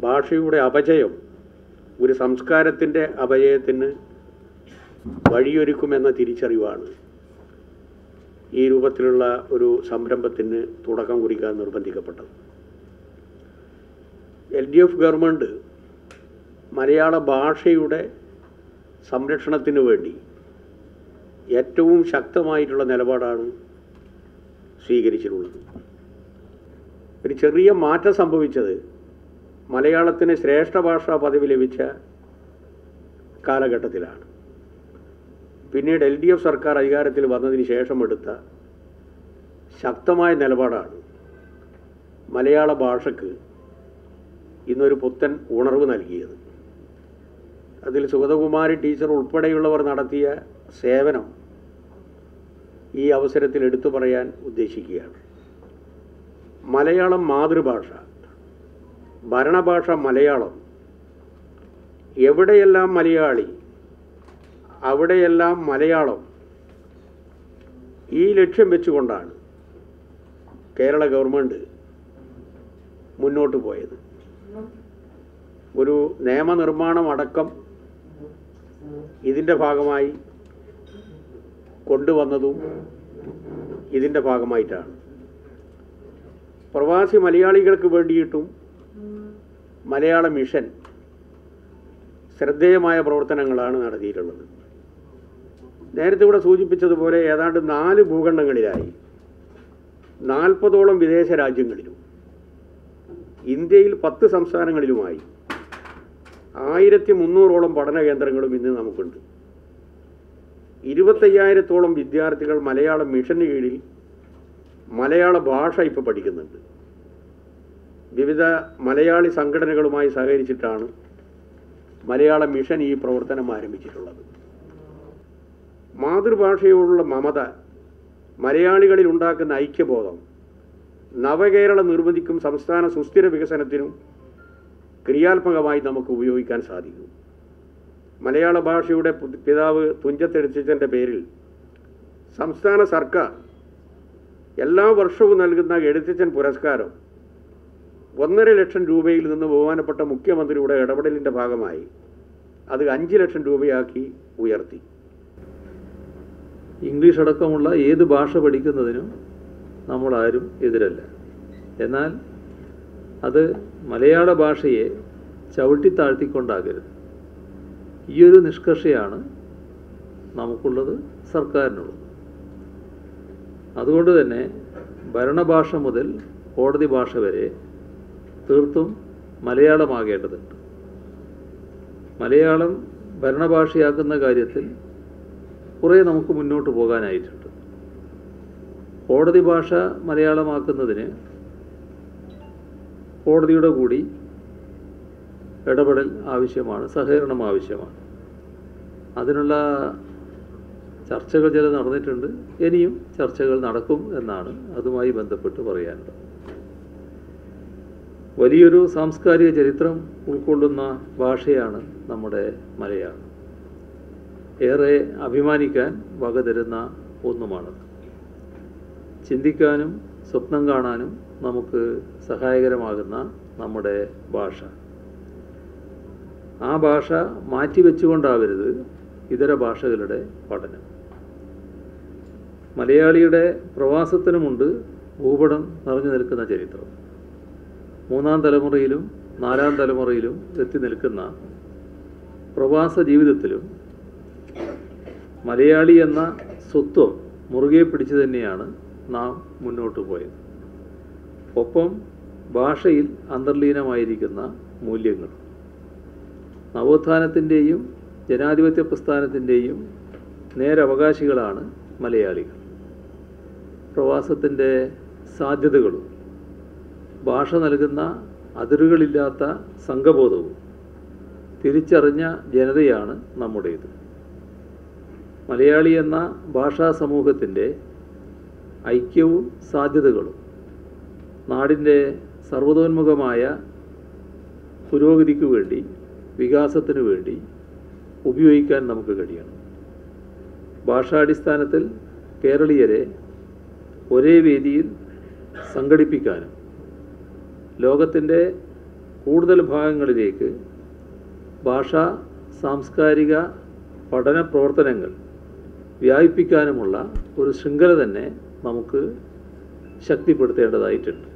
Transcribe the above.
ഭാഷയുടെ അപജയം ഒരു സംസ്കാരത്തിൻ്റെ അപജയത്തിന് വഴിയൊരുക്കുമെന്ന തിരിച്ചറിവാണ് ഈ രൂപത്തിലുള്ള ഒരു സംരംഭത്തിന് തുടക്കം കുറിക്കാൻ നിർബന്ധിക്കപ്പെട്ടത് എൽ ഡി എഫ് ഗവൺമെൻറ് മലയാള ഭാഷയുടെ സംരക്ഷണത്തിന് വേണ്ടി ഏറ്റവും ശക്തമായിട്ടുള്ള നിലപാടാണ് സ്വീകരിച്ചിട്ടുള്ളത് ഒരു ചെറിയ മാറ്റം സംഭവിച്ചത് മലയാളത്തിന് ശ്രേഷ്ഠ ഭാഷാ പദവി ലഭിച്ച കാലഘട്ടത്തിലാണ് പിന്നീട് എൽ ഡി എഫ് സർക്കാർ അധികാരത്തിൽ വന്നതിന് ശേഷം എടുത്ത ശക്തമായ നിലപാടാണ് മലയാള ഭാഷയ്ക്ക് ഇന്നൊരു പുത്തൻ ഉണർവ് നൽകിയത് അതിൽ സുഗതകുമാരി ടീച്ചർ ഉൾപ്പെടെയുള്ളവർ നടത്തിയ സേവനം ഈ അവസരത്തിൽ എടുത്തു പറയാൻ ഉദ്ദേശിക്കുകയാണ് മലയാളം മാതൃഭാഷ ഭരണഭാഷ മലയാളം എവിടെയെല്ലാം മലയാളി അവിടെയെല്ലാം മലയാളം ഈ ലക്ഷ്യം വെച്ചുകൊണ്ടാണ് കേരള ഗവൺമെൻറ് മുന്നോട്ട് പോയത് ഒരു നിയമനിർമ്മാണം അടക്കം ഇതിൻ്റെ ഭാഗമായി കൊണ്ടുവന്നതും ഇതിൻ്റെ ഭാഗമായിട്ടാണ് പ്രവാസി മലയാളികൾക്ക് വേണ്ടിയിട്ടും മലയാള മിഷൻ ശ്രദ്ധേയമായ പ്രവർത്തനങ്ങളാണ് നടത്തിയിട്ടുള്ളത് നേരത്തെ ഇവിടെ സൂചിപ്പിച്ചതുപോലെ ഏതാണ്ട് നാല് ഭൂഖണ്ഡങ്ങളിലായി നാൽപ്പതോളം വിദേശ രാജ്യങ്ങളിലും ഇന്ത്യയിൽ പത്ത് സംസ്ഥാനങ്ങളിലുമായി ആയിരത്തി മുന്നൂറോളം പഠന കേന്ദ്രങ്ങളും ഇന്ന് നമുക്കുണ്ട് ഇരുപത്തയ്യായിരത്തോളം വിദ്യാർത്ഥികൾ മലയാളം മിഷന് കീഴിൽ മലയാള ഭാഷ ഇപ്പോൾ പഠിക്കുന്നുണ്ട് വിവിധ മലയാളി സംഘടനകളുമായി സഹകരിച്ചിട്ടാണ് മലയാള മിഷൻ ഈ പ്രവർത്തനം ആരംഭിച്ചിട്ടുള്ളത് മാതൃഭാഷയോടുള്ള മമത മലയാളികളിൽ ഉണ്ടാക്കുന്ന ഐക്യബോധം നവകേരള നിർമ്മിതിക്കും സംസ്ഥാന സുസ്ഥിര വികസനത്തിനും ക്രിയാത്മകമായി നമുക്ക് ഉപയോഗിക്കാൻ സാധിക്കും മലയാള ഭാഷയുടെ പു- പിതാവ് തുഞ്ചത്തെഴുത്തച്ഛൻ്റെ പേരിൽ സംസ്ഥാന സർക്കാർ എല്ലാ വർഷവും നൽകുന്ന എഴുത്തച്ഛൻ പുരസ്കാരം ഒന്നര ലക്ഷം രൂപയിൽ നിന്ന് ബഹുമാനപ്പെട്ട മുഖ്യമന്ത്രിയുടെ ഇടപെടലിൻ്റെ ഭാഗമായി അത് അഞ്ച് ലക്ഷം രൂപയാക്കി ഉയർത്തി ഇംഗ്ലീഷ് അടക്കമുള്ള ഏത് ഭാഷ പഠിക്കുന്നതിനും നമ്മളാരും എതിരല്ല എന്നാൽ അത് മലയാള ഭാഷയെ ചവിട്ടിത്താഴ്ത്തിക്കൊണ്ടാകരുത് ഈയൊരു നിഷ്കർഷയാണ് നമുക്കുള്ളത് സർക്കാരിനുള്ളത് അതുകൊണ്ട് തന്നെ ഭരണഭാഷ മുതൽ കോടതി ഭാഷ വരെ തീർത്തും മലയാളമാകേണ്ടതുണ്ട് മലയാളം ഭരണഭാഷയാക്കുന്ന കാര്യത്തിൽ കുറേ നമുക്ക് മുന്നോട്ട് പോകാനായിട്ടുണ്ട് കോടതി ഭാഷ മലയാളമാക്കുന്നതിന് കോടതിയുടെ കൂടി ഇടപെടൽ ആവശ്യമാണ് സഹകരണം ആവശ്യമാണ് അതിനുള്ള ചർച്ചകൾ ചില നടന്നിട്ടുണ്ട് ഇനിയും ചർച്ചകൾ നടക്കും എന്നാണ് അതുമായി ബന്ധപ്പെട്ട് പറയാനുള്ളത് വലിയൊരു സാംസ്കാരിക ചരിത്രം ഉൾക്കൊള്ളുന്ന ഭാഷയാണ് നമ്മുടെ മലയാളം ഏറെ അഭിമാനിക്കാൻ വക തരുന്ന ഒന്നുമാണത് ചിന്തിക്കാനും സ്വപ്നം കാണാനും നമുക്ക് സഹായകരമാകുന്ന നമ്മുടെ ഭാഷ ആ ഭാഷ മാറ്റിവെച്ചുകൊണ്ടാവരുത് ഇതര ഭാഷകളുടെ പഠനം മലയാളിയുടെ പ്രവാസത്തിനുമുണ്ട് ഭൂപടം നിറഞ്ഞു നിൽക്കുന്ന ചരിത്രം മൂന്നാം തലമുറയിലും നാലാം തലമുറയിലും എത്തി നിൽക്കുന്ന പ്രവാസ ജീവിതത്തിലും മലയാളി എന്ന സ്വത്വം മുറുകെ പിടിച്ചു തന്നെയാണ് നാം മുന്നോട്ട് പോയത് ഒപ്പം ഭാഷയിൽ അന്തർലീനമായിരിക്കുന്ന മൂല്യങ്ങൾ നവോത്ഥാനത്തിൻ്റെയും ജനാധിപത്യ പ്രസ്ഥാനത്തിൻ്റെയും നേരവകാശികളാണ് മലയാളികൾ പ്രവാസത്തിൻ്റെ സാധ്യതകളും ഭാഷ നൽകുന്ന അതിരുകളില്ലാത്ത സംഘബോധവും തിരിച്ചറിഞ്ഞ ജനതയാണ് നമ്മുടേത് മലയാളി എന്ന ഭാഷാ സമൂഹത്തിൻ്റെ ഐക്യവും സാധ്യതകളും നാടിൻ്റെ സർവതോന്മുഖമായ പുരോഗതിക്ക് വേണ്ടി വികാസത്തിന് വേണ്ടി ഉപയോഗിക്കാൻ നമുക്ക് കഴിയണം ഭാഷാടിസ്ഥാനത്തിൽ കേരളീയരെ ഒരേ വേദിയിൽ സംഘടിപ്പിക്കാനും ലോകത്തിൻ്റെ കൂടുതൽ ഭാഗങ്ങളിലേക്ക് ഭാഷാ സാംസ്കാരിക പഠന പ്രവർത്തനങ്ങൾ വ്യാപിപ്പിക്കാനുമുള്ള ഒരു ശൃംഖല തന്നെ നമുക്ക് ശക്തിപ്പെടുത്തേണ്ടതായിട്ടുണ്ട്